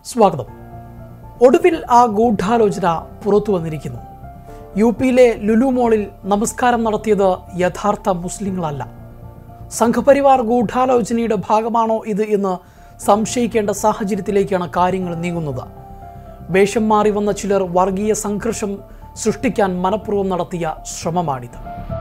സ്വാഗതം ഒടുവിൽ ആ ഗൂഢാലോചന പുറത്തു വന്നിരിക്കുന്നു യു പിയിലെ ലുലു മോളിൽ നമസ്കാരം നടത്തിയത് യഥാർത്ഥ മുസ്ലിങ്ങളല്ല സംഘപരിവാർ ഗൂഢാലോചനയുടെ ഭാഗമാണോ ഇത് എന്ന് സംശയിക്കേണ്ട സാഹചര്യത്തിലേക്കാണ് കാര്യങ്ങൾ നീങ്ങുന്നത് വേഷം മാറി വന്ന ചിലർ വർഗീയ സംഘർഷം സൃഷ്ടിക്കാൻ മനഃപൂർവ്വം നടത്തിയ ശ്രമമാണിത്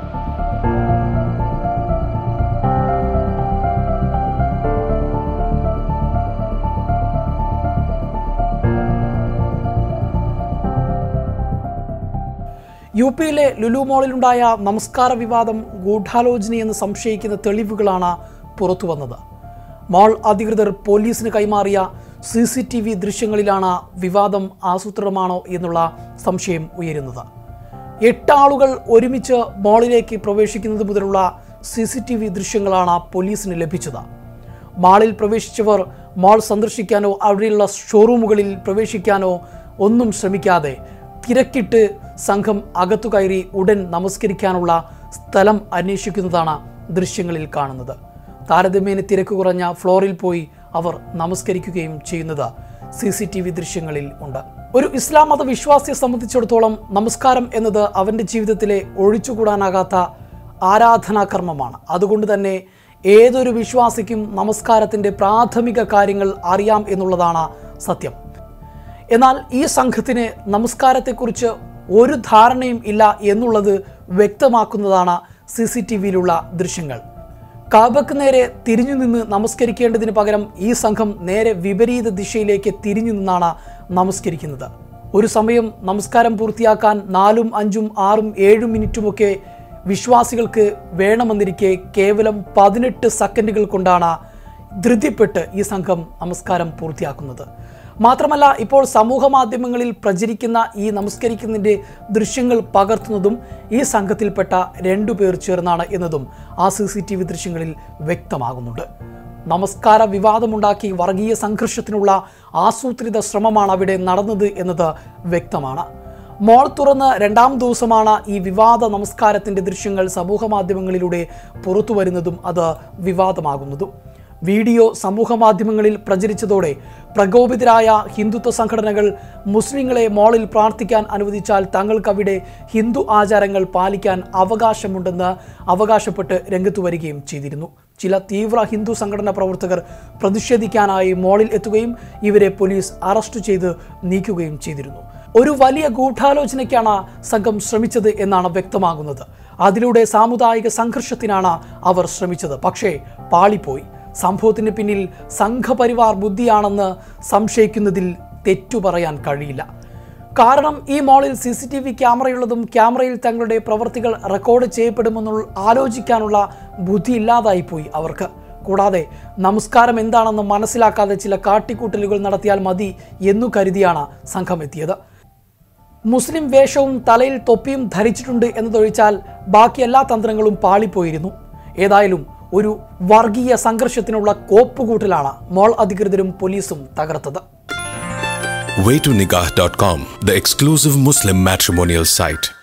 യു പിയിലെ ലുലു മോളിലുണ്ടായ നമസ്കാര വിവാദം ഗൂഢാലോചനയെന്ന് സംശയിക്കുന്ന തെളിവുകളാണ് പുറത്തു വന്നത് മോൾ അധികൃതർ പോലീസിന് കൈമാറിയ സി സി ടി വി ദൃശ്യങ്ങളിലാണ് വിവാദം ആസൂത്രിതമാണോ എന്നുള്ള സംശയം ഉയരുന്നത് എട്ട് ആളുകൾ ഒരുമിച്ച് മോളിലേക്ക് പ്രവേശിക്കുന്നത് മുതലുള്ള സി സി ടി വി ദൃശ്യങ്ങളാണ് പോലീസിന് ലഭിച്ചത് മാളിൽ പ്രവേശിച്ചവർ മാൾ സന്ദർശിക്കാനോ അവിടെയുള്ള ഷോറൂമുകളിൽ പ്രവേശിക്കാനോ ഒന്നും ശ്രമിക്കാതെ തിരക്കിട്ട് സംഘം അകത്തു കയറി ഉടൻ നമസ്കരിക്കാനുള്ള സ്ഥലം അന്വേഷിക്കുന്നതാണ് ദൃശ്യങ്ങളിൽ കാണുന്നത് താരതമ്യേന തിരക്ക് കുറഞ്ഞ ഫ്ലോറിൽ പോയി അവർ നമസ്കരിക്കുകയും ചെയ്യുന്നത് സി സി ടി വി ദൃശ്യങ്ങളിൽ ഉണ്ട് ഒരു ഇസ്ലാം മത വിശ്വാസിയെ സംബന്ധിച്ചിടത്തോളം നമസ്കാരം എന്നത് അവൻ്റെ ജീവിതത്തിലെ ഒഴിച്ചുകൂടാനാകാത്ത ആരാധനാകർമ്മമാണ് അതുകൊണ്ട് തന്നെ ഏതൊരു വിശ്വാസിക്കും നമസ്കാരത്തിൻ്റെ പ്രാഥമിക കാര്യങ്ങൾ അറിയാം എന്നുള്ളതാണ് സത്യം എന്നാൽ ഈ സംഘത്തിന് നമസ്കാരത്തെക്കുറിച്ച് ഒരു ധാരണയും ഇല്ല എന്നുള്ളത് വ്യക്തമാക്കുന്നതാണ് സി സി ടി വിയിലുള്ള ദൃശ്യങ്ങൾ കാബക്ക് നേരെ തിരിഞ്ഞു നിന്ന് നമസ്കരിക്കേണ്ടതിന് പകരം ഈ സംഘം നേരെ വിപരീത ദിശയിലേക്ക് തിരിഞ്ഞു നിന്നാണ് നമസ്കരിക്കുന്നത് ഒരു സമയം നമസ്കാരം പൂർത്തിയാക്കാൻ നാലും അഞ്ചും ആറും ഏഴും മിനിറ്റുമൊക്കെ വിശ്വാസികൾക്ക് വേണമെന്നിരിക്കെ കേവലം പതിനെട്ട് സെക്കൻഡുകൾ കൊണ്ടാണ് ധൃതിപ്പെട്ട് ഈ സംഘം നമസ്കാരം പൂർത്തിയാക്കുന്നത് മാത്രമല്ല ഇപ്പോൾ സമൂഹ മാധ്യമങ്ങളിൽ പ്രചരിക്കുന്ന ഈ നമസ്കരിക്കുന്നതിൻ്റെ ദൃശ്യങ്ങൾ പകർത്തുന്നതും ഈ സംഘത്തിൽപ്പെട്ട രണ്ടു പേർ ചേർന്നാണ് എന്നതും ആ സി സി ടി വി ദൃശ്യങ്ങളിൽ വ്യക്തമാകുന്നുണ്ട് നമസ്കാര വിവാദമുണ്ടാക്കി വർഗീയ സംഘർഷത്തിനുള്ള ആസൂത്രിത ശ്രമമാണ് അവിടെ നടന്നത് എന്നത് വ്യക്തമാണ് മോൾ തുറന്ന് രണ്ടാം ദിവസമാണ് ഈ വിവാദ നമസ്കാരത്തിൻ്റെ ദൃശ്യങ്ങൾ സമൂഹ മാധ്യമങ്ങളിലൂടെ പുറത്തു വരുന്നതും അത് വിവാദമാകുന്നതും വീഡിയോ സമൂഹ മാധ്യമങ്ങളിൽ പ്രചരിച്ചതോടെ പ്രകോപിതരായ ഹിന്ദുത്വ സംഘടനകൾ മുസ്ലിങ്ങളെ മോളിൽ പ്രാർത്ഥിക്കാൻ അനുവദിച്ചാൽ തങ്ങൾക്കവിടെ ഹിന്ദു ആചാരങ്ങൾ പാലിക്കാൻ അവകാശമുണ്ടെന്ന് അവകാശപ്പെട്ട് രംഗത്തു വരികയും ചെയ്തിരുന്നു ചില തീവ്ര ഹിന്ദു സംഘടനാ പ്രവർത്തകർ പ്രതിഷേധിക്കാനായി മോളിൽ എത്തുകയും ഇവരെ പോലീസ് അറസ്റ്റ് ചെയ്ത് നീക്കുകയും ചെയ്തിരുന്നു ഒരു വലിയ ഗൂഢാലോചനയ്ക്കാണ് സംഘം ശ്രമിച്ചത് എന്നാണ് വ്യക്തമാകുന്നത് അതിലൂടെ സാമുദായിക സംഘർഷത്തിനാണ് അവർ ശ്രമിച്ചത് പക്ഷേ പാളിപ്പോയി സംഭവത്തിന് പിന്നിൽ സംഘപരിവാർ ബുദ്ധിയാണെന്ന് സംശയിക്കുന്നതിൽ തെറ്റു പറയാൻ കഴിയില്ല കാരണം ഈ മോളിൽ സി സി ടി വി ക്യാമറയുള്ളതും ക്യാമറയിൽ തങ്ങളുടെ പ്രവർത്തികൾ റെക്കോർഡ് ചെയ്യപ്പെടുമെന്നുള്ള ആലോചിക്കാനുള്ള ബുദ്ധി ഇല്ലാതായിപ്പോയി അവർക്ക് കൂടാതെ നമസ്കാരം എന്താണെന്ന് മനസ്സിലാക്കാതെ ചില കാട്ടിക്കൂട്ടലുകൾ നടത്തിയാൽ മതി എന്നു കരുതിയാണ് സംഘം എത്തിയത് മുസ്ലിം വേഷവും തലയിൽ തൊപ്പിയും ധരിച്ചിട്ടുണ്ട് എന്നതൊഴിച്ചാൽ ബാക്കി എല്ലാ തന്ത്രങ്ങളും പാളിപ്പോയിരുന്നു ഏതായാലും ഒരു വർഗീയ സംഘർഷത്തിനുള്ള കോപ്പുകൂട്ടലാണ് മോൾ അധികൃതരും പോലീസും തകർത്തത് waytonikah.com, the exclusive Muslim matrimonial site.